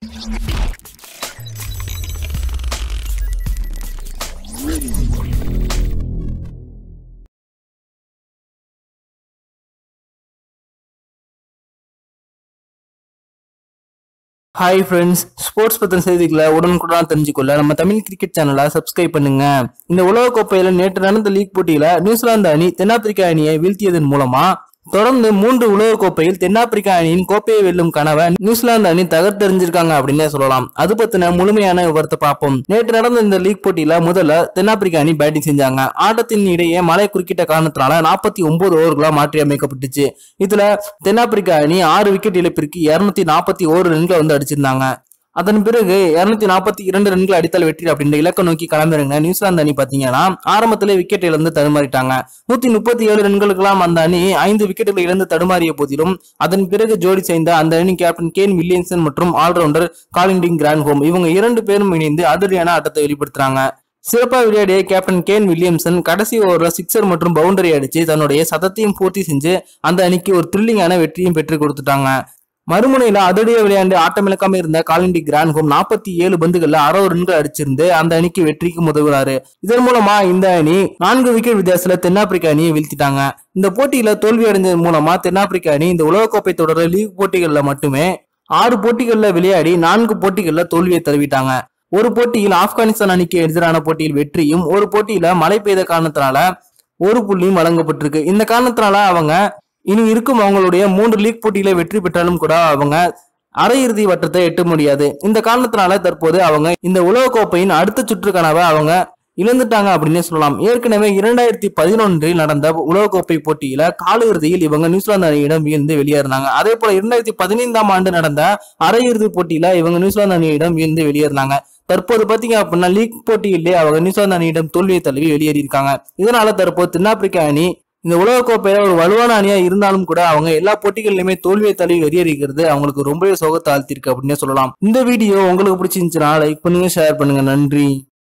hi friends sports பத்தின செய்திகளை உடனுக்குடன் தெரிஞ்சுக்கொள்ள நம்ம தமிழ் கிரிக்கெட் சேனலை சப்ஸ்கிரைப் பண்ணுங்க இந்த உலகக்கோப்பையில நேற்று நடந்த லீக் போட்டியில நியூசிலாந்து அணி தென்னாப்பிரிக்கா அணியை வீழ்த்தியதன் மூலமா தொடர்ந்து மூன்று உலகக்கோப்பையில் தென்னாப்பிரிக்கா அணியின் கோப்பையை வெல்லும் கனவை நியூசிலாந்து அணி தகர்த்தெறிஞ்சிருக்காங்க அப்படின்னே சொல்லலாம் அது பத்தின முழுமையான விவரத்தை பார்ப்போம் நேற்று நடந்த இந்த லீக் போட்டியில முதல்ல தென்னாப்பிரிக்கா அணி பேட்டிங் செஞ்சாங்க ஆட்டத்தின் இடையே மழை குறுக்கிட்ட காரணத்தினால நாற்பத்தி ஒன்பது ஓவர்களா மாற்றி அமைக்கப்பட்டுச்சு இதுல தென்னாப்பிரிக்கா அணி ஆறு விக்கெட் இழப்பிற்கு இருநூத்தி நாற்பத்தி ஓரு ரன்களை வந்து அடிச்சிருந்தாங்க அதன் பிறகு இருநூத்தி நாற்பத்தி இரண்டு ரன்கள் அடித்தால் வெற்றி அப்படின்ற இலக்கை நோக்கி கிளம்பிருங்க நியூசிலாந்து அணி பாத்தீங்கன்னா ஆரம்பத்திலே விக்கெட் இழந்து தடுமாறிட்டாங்க நூத்தி முப்பத்தி ஏழு ரன்களுக்கெல்லாம் அந்த அணி ஐந்து விக்கெட்டுகளை இழந்து தடுமாறிய போதிலும் அதன் பிறகு ஜோடி சேர்ந்த அந்த அணி கேப்டன் கேன் வில்லியம்சன் மற்றும் ஆல்ரவுண்டர் காலிண்டிங் கிராண்ட்ஹோம் இவங்க இரண்டு பேரும் இணைந்து அதிரடியான ஆட்டத்தை வெளிப்படுத்துறாங்க சிறப்பாக விளையாடிய கேப்டன் கேன் வில்லியம்சன் கடைசி ஓவரில் சிக்ஸர் மற்றும் பவுண்டரி அடிச்சு தன்னுடைய சதத்தையும் பூர்த்தி செஞ்சு அந்த அணிக்கு ஒரு த்ரில்லிங்கான வெற்றியும் பெற்று கொடுத்துட்டாங்க மறுமுனையில அதிரடிய விளையாண்டு ஆட்டமிழக்காம இருந்த காலிண்டி கிராண்ட்ஹோம் நாற்பத்தி ஏழு பந்துகள்ல அறுபது ரன்கள் அடிச்சிருந்து அந்த அணிக்கு வெற்றிக்கு உதவுறாரு இதன் மூலமா இந்த அணி நான்கு விக்கெட் வித்தியாசத்துல தென்னாப்பிரிக்கா அணியை வீழ்த்திட்டாங்க இந்த போட்டியில தோல்வி அடைஞ்சது மூலமா தென்னாப்பிரிக்கா அணி இந்த உலகக்கோப்பை தொடர லீக் போட்டிகள்ல மட்டுமே ஆறு போட்டிகள்ல விளையாடி நான்கு போட்டிகள்ல தோல்வியை தருவிட்டாங்க ஒரு போட்டியில் ஆப்கானிஸ்தான் அணிக்கு எதிரான போட்டியில் வெற்றியும் ஒரு போட்டியில மழை பெய்த காரணத்தினால ஒரு புள்ளியும் வழங்கப்பட்டிருக்கு இந்த காரணத்தினால அவங்க இனி இருக்கும் அவங்களுடைய மூன்று லீக் போட்டியில வெற்றி பெற்றாலும் கூட அவங்க அரையிறுதி வட்டத்தை எட்ட முடியாது இந்த காரணத்தினால தற்போது அவங்க இந்த உலகக்கோப்பையின் அடுத்த சுற்று கனவை அவங்க இழந்துட்டாங்க அப்படின்னே சொல்லலாம் ஏற்கனவே இரண்டாயிரத்தி பதினொன்றில் நடந்த உலகக்கோப்பை போட்டியில காலிறுதியில் இவங்க நியூசிலாந்து அணியிடம் வீழ்ந்து வெளியேறினாங்க அதே போல இரண்டாயிரத்தி பதினைந்தாம் ஆண்டு நடந்த அரையிறுதி போட்டியில இவங்க நியூசிலாந்து அணியிடம் வீழ்ந்து வெளியேறினாங்க தற்போது பாத்தீங்க அப்படின்னா லீக் போட்டியிலே அவங்க நியூசிலாந்து அணியிடம் தோல்வியை தழுவி வெளியேறியிருக்காங்க இதனால தற்போது தென்னாப்பிரிக்கா அணி இந்த உலகக்கோப்பையில ஒரு வலுவான அணியா இருந்தாலும் கூட அவங்க எல்லா போட்டிகளிலுமே தோல்வியை தழுவி வெளியேறிக்கிறது அவங்களுக்கு ரொம்பவே சோகத்தை ஆழ்த்திருக்கு அப்படின்னே சொல்லலாம் இந்த வீடியோ உங்களுக்கு பிடிச்சிருந்துச்சுன்னா லைக் பண்ணுங்க ஷேர் பண்ணுங்க நன்றி